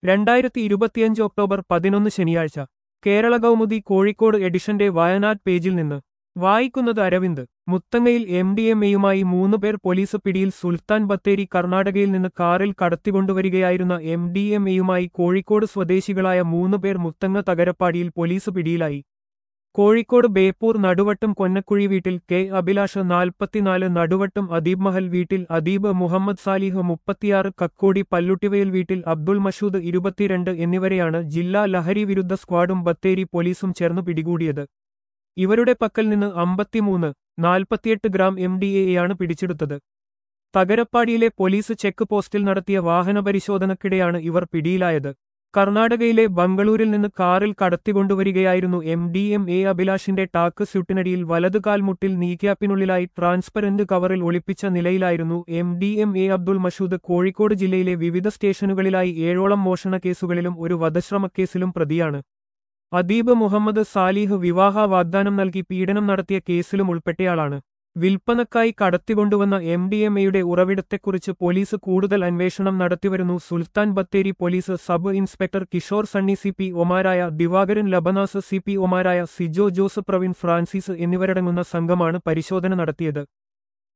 രണ്ടായിരത്തി ഇരുപത്തിയഞ്ച് ഒക്ടോബർ പതിനൊന്ന് ശനിയാഴ്ച കേരള കൗമുദി കോഴിക്കോട് എഡിഷന്റെ വയനാട് പേജിൽ നിന്ന് വായിക്കുന്നത് അരവിന്ദ് മുത്തങ്ങയിൽ എം ഡി എം എയുമായി മൂന്നുപേർ പോലീസ് പിടിയിൽ സുൽത്താൻ ബത്തേരി കർണാടകയിൽ നിന്ന് കാറിൽ കടത്തിക്കൊണ്ടുവരികയായിരുന്ന എം ഡി എം എയുമായി കോഴിക്കോട് സ്വദേശികളായ മൂന്നുപേർ മുത്തങ്ങ തകരപ്പാടിയിൽ പോലീസ് പിടിയിലായി കോഴിക്കോട് ബേപ്പൂർ നടുവട്ടം കൊന്നക്കുഴി വീട്ടിൽ കെ അഭിലാഷ് നാൽപ്പത്തിനാല് നടുവട്ടം അദീബ് മഹൽ വീട്ടിൽ അദീബ് മുഹമ്മദ് സാലിഹ് മുപ്പത്തിയാറ് കക്കോടി പല്ലുട്ടിവയൽ വീട്ടിൽ അബ്ദുൾ മഷൂദ് ഇരുപത്തിരണ്ട് എന്നിവരെയാണ് ജില്ലാ ലഹരി വിരുദ്ധ സ്ക്വാഡും ബത്തേരി പോലീസും ചേർന്ന് പിടികൂടിയത് ഇവരുടെ പക്കൽ നിന്ന് അമ്പത്തിമൂന്ന് നാൽപ്പത്തിയെട്ട് ഗ്രാം എം ഡി എയാണ് പിടിച്ചെടുത്തത് തകരപ്പാടിയിലെ പോലീസ് ചെക്ക് പോസ്റ്റിൽ നടത്തിയ വാഹന പരിശോധനക്കിടെയാണ് ഇവർ പിടിയിലായത് കർണാടകയിലെ ബംഗളൂരിൽ നിന്ന് കാറിൽ കടത്തിക്കൊണ്ടുവരികയായിരുന്നു എം ഡി എം എ അഭിലാഷിന്റെ ടാക്ക് സ്യൂട്ടിനടിയിൽ വലതുകാൽമുട്ടിൽ നീക്യാപ്പിനുള്ളിലായി ട്രാൻസ്പെറന്റ് കവറിൽ ഒളിപ്പിച്ച നിലയിലായിരുന്നു M D M A Abdul Mashood Kozhikode ജില്ലയിലെ വിവിധ സ്റ്റേഷനുകളിലായി ഏഴോളം മോഷണ കേസുകളിലും ഒരു വധശ്രമക്കേസിലും പ്രതിയാണ് അദീബ് മുഹമ്മദ് സാലിഹ് വിവാഹ വാഗ്ദാനം നൽകി പീഡനം നടത്തിയ കേസിലും ഉൾപ്പെട്ടയാളാണ് വിൽപ്പനക്കായി കടത്തിക്കൊണ്ടുവന്ന എം ഡി എം എയുടെ ഉറവിടത്തെക്കുറിച്ച് പോലീസ് കൂടുതൽ അന്വേഷണം നടത്തിവരുന്നു Sultan Bathery police sub inspector Kishore Sunny C P ഒമാരായ ദിവാകരൻ ലബനാസ് സി പി ഒമാരായ സിജോ ജോസ് പ്രവീൺ ഫ്രാൻസിസ് എന്നിവരടങ്ങുന്ന സംഘമാണ് പരിശോധന നടത്തിയത്